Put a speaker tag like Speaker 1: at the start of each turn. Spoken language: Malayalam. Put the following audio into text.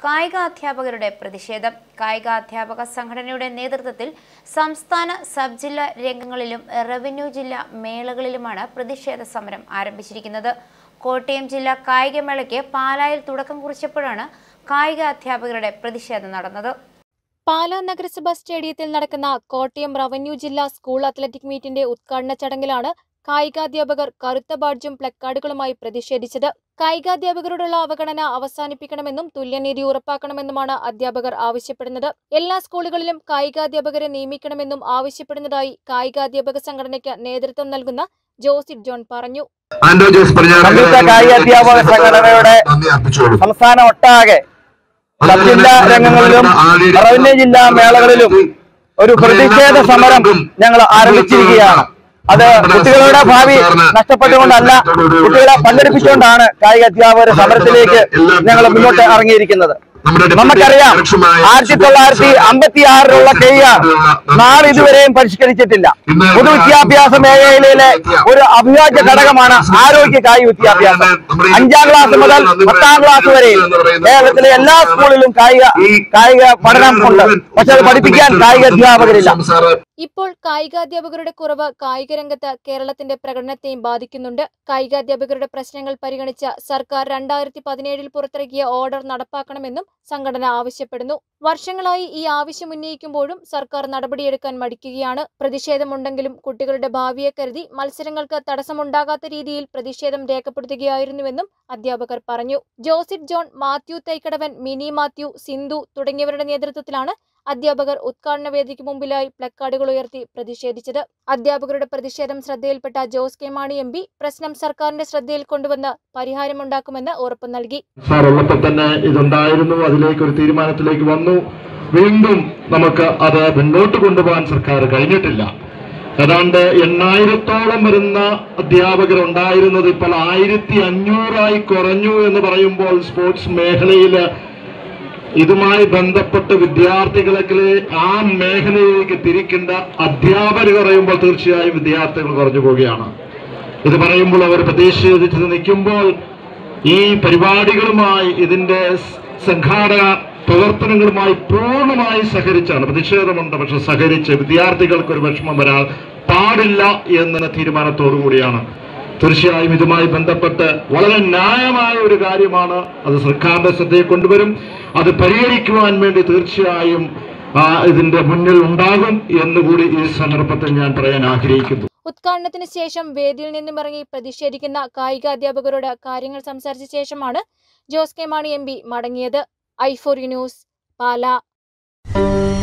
Speaker 1: കായിക അധ്യാപകരുടെ പ്രതിഷേധം കായിക അധ്യാപക സംഘടനയുടെ നേതൃത്വത്തിൽ സംസ്ഥാന സബ് ജില്ലാ രംഗങ്ങളിലും റവന്യൂ ജില്ലാ മേളകളിലുമാണ് പ്രതിഷേധ സമരം ആരംഭിച്ചിരിക്കുന്നത് കോട്ടയം ജില്ലാ കായികമേളയ്ക്ക് പാലായിൽ തുടക്കം കുറിച്ചപ്പോഴാണ് കായിക അധ്യാപകരുടെ പ്രതിഷേധം നടന്നത്
Speaker 2: പാലാ നഗരസഭ സ്റ്റേഡിയത്തിൽ നടക്കുന്ന കോട്ടയം റവന്യൂ ജില്ലാ സ്കൂൾ അത്ലറ്റിക് മീറ്റിന്റെ ഉദ്ഘാടന ചടങ്ങിലാണ് കായികാധ്യാപകർ കറുത്ത ബാഡ്ജും പ്ലക്കാർഡുകളുമായി പ്രതിഷേധിച്ചത് കായികാധ്യാപകരോടുള്ള അവഗണന അവസാനിപ്പിക്കണമെന്നും തുല്യനീതി ഉറപ്പാക്കണമെന്നുമാണ് അധ്യാപകർ ആവശ്യപ്പെടുന്നത് എല്ലാ സ്കൂളുകളിലും കായികാധ്യാപകരെ നിയമിക്കണമെന്നും ആവശ്യപ്പെടുന്നതായി കായികാധ്യാപക സംഘടനയ്ക്ക് നേതൃത്വം നൽകുന്ന ജോസിറ്റ് ജോൺ പറഞ്ഞു
Speaker 3: ആൻഡ്രോ ജോസ്
Speaker 4: സംയുക്ത കായിക അധ്യാപക സംഘടനയുടെ
Speaker 3: നന്ദി അർപ്പിച്ചോളൂ
Speaker 4: സംസ്ഥാന ഒട്ടാകെ സബ് ജില്ലാ രംഗങ്ങളിലും റവന്യൂ ജില്ലാ മേളകളിലും ഒരു പ്രതിഷേധ സമരം ഞങ്ങൾ ആരംഭിച്ചിരിക്കുകയാണ് അത് കുട്ടികളുടെ ഭാവി നഷ്ടപ്പെട്ടുകൊണ്ടല്ല കുട്ടികളെ പങ്കെടുപ്പിച്ചുകൊണ്ടാണ് കായിക അധ്യാപകർ സമരത്തിലേക്ക് ഞങ്ങൾ മുന്നോട്ട് ഇറങ്ങിയിരിക്കുന്നത് നമുക്കറിയാം ആയിരത്തി തൊള്ളായിരത്തി അമ്പത്തി ആറിലുള്ള കെ ആർ നാളെ ഇതുവരെയും പരിഷ്കരിച്ചിട്ടില്ല പൊതുവിദ്യാഭ്യാസ മേഖലയിലെ ഒരു അവിഭാജ്യ ഘടകമാണ് ആരോഗ്യ കായിക വിദ്യാഭ്യാസം അഞ്ചാം ക്ലാസ് മുതൽ പത്താം ക്ലാസ് വരെ കേരളത്തിലെ എല്ലാ സ്കൂളിലും കായിക കായിക പഠനം ഉണ്ട് പക്ഷെ അത് പഠിപ്പിക്കാൻ കായിക അധ്യാപകരില്ല
Speaker 2: ഇപ്പോൾ കായികാധ്യാപകരുടെ കുറവ് കായിക രംഗത്ത് കേരളത്തിന്റെ പ്രകടനത്തെയും ബാധിക്കുന്നുണ്ട് കായികാധ്യാപകരുടെ പ്രശ്നങ്ങൾ പരിഗണിച്ച സർക്കാർ രണ്ടായിരത്തി പതിനേഴിൽ പുറത്തിറക്കിയ ഓർഡർ നടപ്പാക്കണമെന്നും സംഘടന ആവശ്യപ്പെടുന്നു വർഷങ്ങളായി ഈ ആവശ്യം ഉന്നയിക്കുമ്പോഴും സർക്കാർ നടപടിയെടുക്കാൻ മടിക്കുകയാണ് പ്രതിഷേധമുണ്ടെങ്കിലും കുട്ടികളുടെ ഭാവിയെ കരുതി മത്സരങ്ങൾക്ക് തടസ്സമുണ്ടാകാത്ത രീതിയിൽ പ്രതിഷേധം രേഖപ്പെടുത്തുകയായിരുന്നുവെന്നും അധ്യാപകർ പറഞ്ഞു ജോസിറ്റ് ജോൺ മാത്യു തൈക്കടവൻ മിനി മാത്യു സിന്ധു തുടങ്ങിയവരുടെ നേതൃത്വത്തിലാണ് അധ്യാപകർ ഉദ്ഘാടന വേദിക്ക് മുമ്പിലായി പ്ലക്കാർഡുകൾ ഉയർത്തി പ്രതിഷേധിച്ചത് അധ്യാപകരുടെ പ്രതിഷേധം ശ്രദ്ധയിൽപ്പെട്ട Jose K Mani M P പ്രശ്നം സർക്കാരിന്റെ ശ്രദ്ധയിൽ കൊണ്ടുവന്ന് പരിഹാരമുണ്ടാക്കുമെന്ന് ഉറപ്പു നൽകി
Speaker 5: സാർ ഉള്ളപ്പോൾ തന്നെ ഇതുണ്ടായിരുന്നു അതിലേക്ക് ഒരു തീരുമാനത്തിലേക്ക് വന്നു വീണ്ടും നമുക്ക് അത് മുന്നോട്ട് കൊണ്ടുപോകാൻ സർക്കാർ കഴിഞ്ഞിട്ടില്ല ഏതാണ്ട് എണ്ണായിരത്തോളം വരുന്ന അധ്യാപകർ ഉണ്ടായിരുന്നത് ഇപ്പോൾ ആയിരത്തി അഞ്ഞൂറായി കുറഞ്ഞു എന്ന് പറയുമ്പോൾ സ്പോർട്സ് മേഖലയിൽ ഇതുമായി ബന്ധപ്പെട്ട് വിദ്യാർത്ഥികളെ ആ മേഖലയിലേക്ക് തിരിക്കേണ്ട അധ്യാപകർ പറയുമ്പോൾ തീർച്ചയായും വിദ്യാർത്ഥികൾ കുറഞ്ഞു പോവുകയാണ് ഇത് പറയുമ്പോൾ അവർ പ്രതിഷേധിച്ച് നിൽക്കുമ്പോൾ ഈ പരിപാടികളുമായി ഇതിന്റെ സ് സംഘാടന പ്രവർത്തനങ്ങളുമായി പൂർണ്ണമായി സഹകരിച്ചാണ് പ്രതിഷേധമുണ്ട് പക്ഷെ സഹകരിച്ച് വിദ്യാർത്ഥികൾക്ക് ഒരു വിഷമം വരാൻ പാടില്ല എന്ന തീരുമാനത്തോടു കൂടിയാണ് തീർച്ചയായും ഇതുമായി ബന്ധപ്പെട്ട് വളരെ ന്യായമായ ഒരു കാര്യമാണ് അത് സർക്കാരിന്റെ ശ്രദ്ധയിൽ കൊണ്ടുവരും അത് പരിഹരിക്കുവാൻ വേണ്ടി തീർച്ചയായും ആ, ഇതിന്റെ മുന്നിൽ ഉണ്ടാകും എന്നുകൂടി ഈ സന്ദർഭത്തിൽ ഞാൻ പറയാൻ ആഗ്രഹിക്കുന്നു
Speaker 2: ഉദ്ഘാടനത്തിന് ശേഷം വേദിയിൽ നിന്നും ഇറങ്ങി പ്രതിഷേധിക്കുന്ന കായിക അധ്യാപകരോട് കാര്യങ്ങൾ സംസാരിച്ച ശേഷമാണ് Jose K Mani M P മടങ്ങിയത് ഐ ഫോർ ന്യൂസ് പാല